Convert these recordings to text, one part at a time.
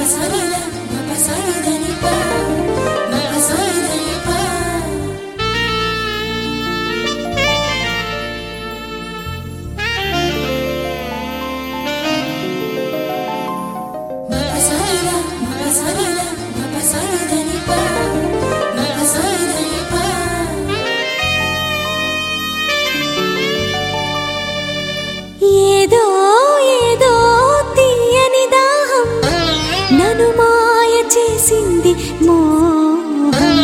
ఏదో ఏదో తీయని దాహం నన్ను మాయ చేసింది మోహం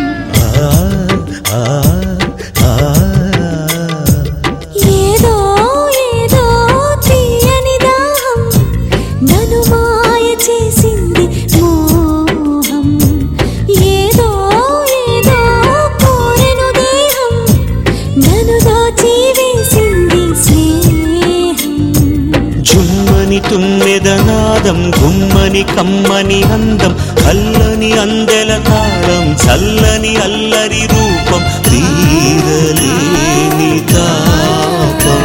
ఏదో ఏదో తీయని దాహం నన్ను మాయ చేసింది మోహం ఏదో ఏదో కోరెను దేహం నన్ను దోచి వేసింది స్నేహం జుమ్మని తుమ్మెదనాదం గుమ్మని కమ్మని అందం అల్లని అందెల తాళం చల్లని అల్లరి రూపం తీరలేని తాపం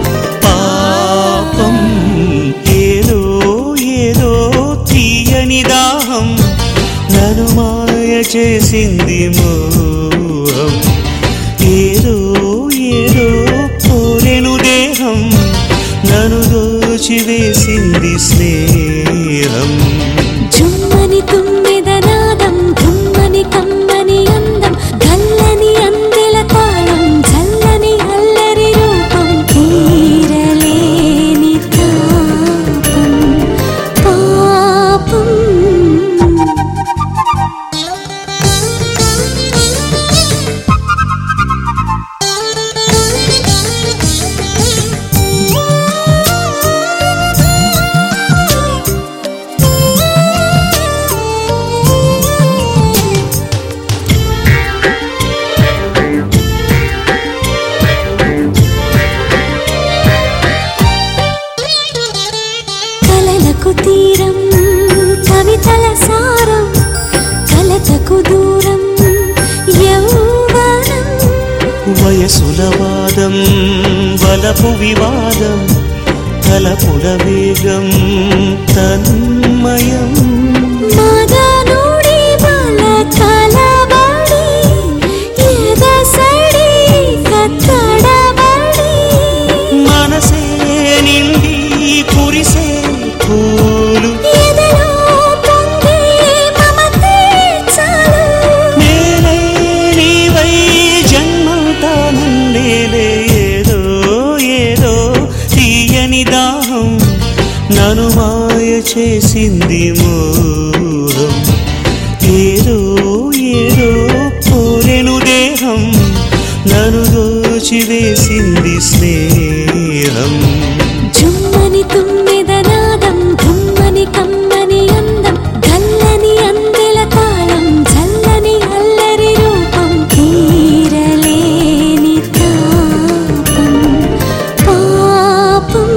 పాపం ఏదో ఏదో తీయని దాహం నన్ను మాయ చేసింది మోహం ఏదో ఏదో కోరెను దేహం నన్ను దోచివేసింది స్నేహం జుమ్మని తుమ్మెదనాదం గుమ్మని కమ్మని అందం గల్లని అందెల తాళం చల్లని అల్లరి రూపం తీరలేని తాపం పాపం కలలకు తీరం కవితల సారం కలతకు దూరం యౌవనం వయసుల వాదం వలపు వివాదం తలపుల వేగం తన్మయం మగనుడి బల కలబడి ఎదసడి కత్తడబడి మనసే నిండి కురిసే పూలు ఎదలో పొంగే మమతే చాలు నేనే నీవై జన్మంతా నన్నేలే ఏదో ఏదో తీయని దాహం నన్ను మాయ చేసింది మోహం ఏదో ఏదో కోరెను దేహం నన్ను దోచివేసింది స్నేహం జుమ్మని తుమ్మెదనాదం గుమ్మని కమ్మని అందం గల్లని అందెల తాళం చల్లని అల్లరి రూపం తీరలేని తాపం పాపం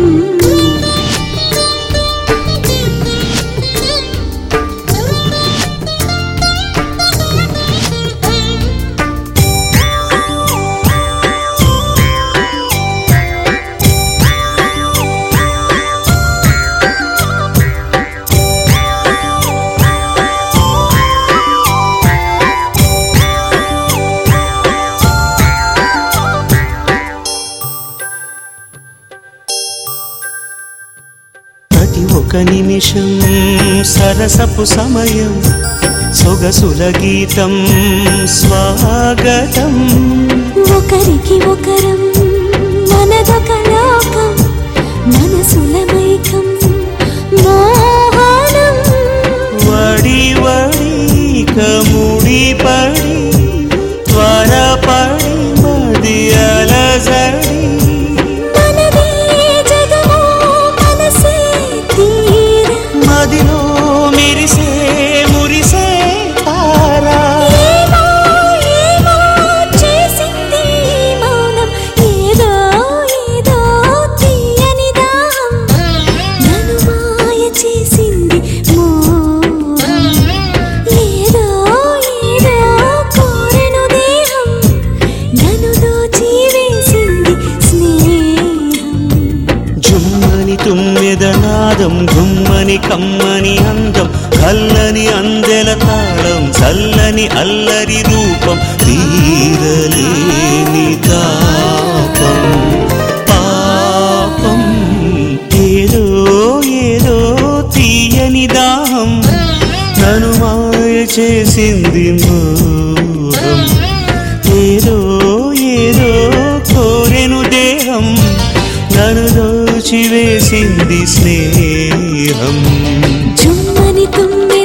ప్రతి ఒక నిమిషం సరసపు సమయం సొగసుల గీతం స్వాగతం ఒకరికి ఒకరం మనదొక లోకం మనసుల మైకం మోహనం వడి వడి కముడి పడి త్వరపడి మది అలజడి మనదే జగమో మనసే తీర మదిలో మెరిసే మురిసే తారా ఏమో ఏమో చేసింది ఈ మౌనం ఏదో ఏదో తీయని దాహం నన్ను మాయ చేసింది మోహం ఏదో మేఘనాదం గుమ్మని కమ్మని అందం కల్లని అందెల తాళం చల్లని అల్లరి రూపం తీరలేని తాపం పాపం ఏదో ఏదో తీయని దాహం నన్ను మాయ చేసింది మోహం ఏదో ఏదో కోరెను దేహం నన్ను దోచివేసింది స్నేహం చుమ్మని తుమ్మె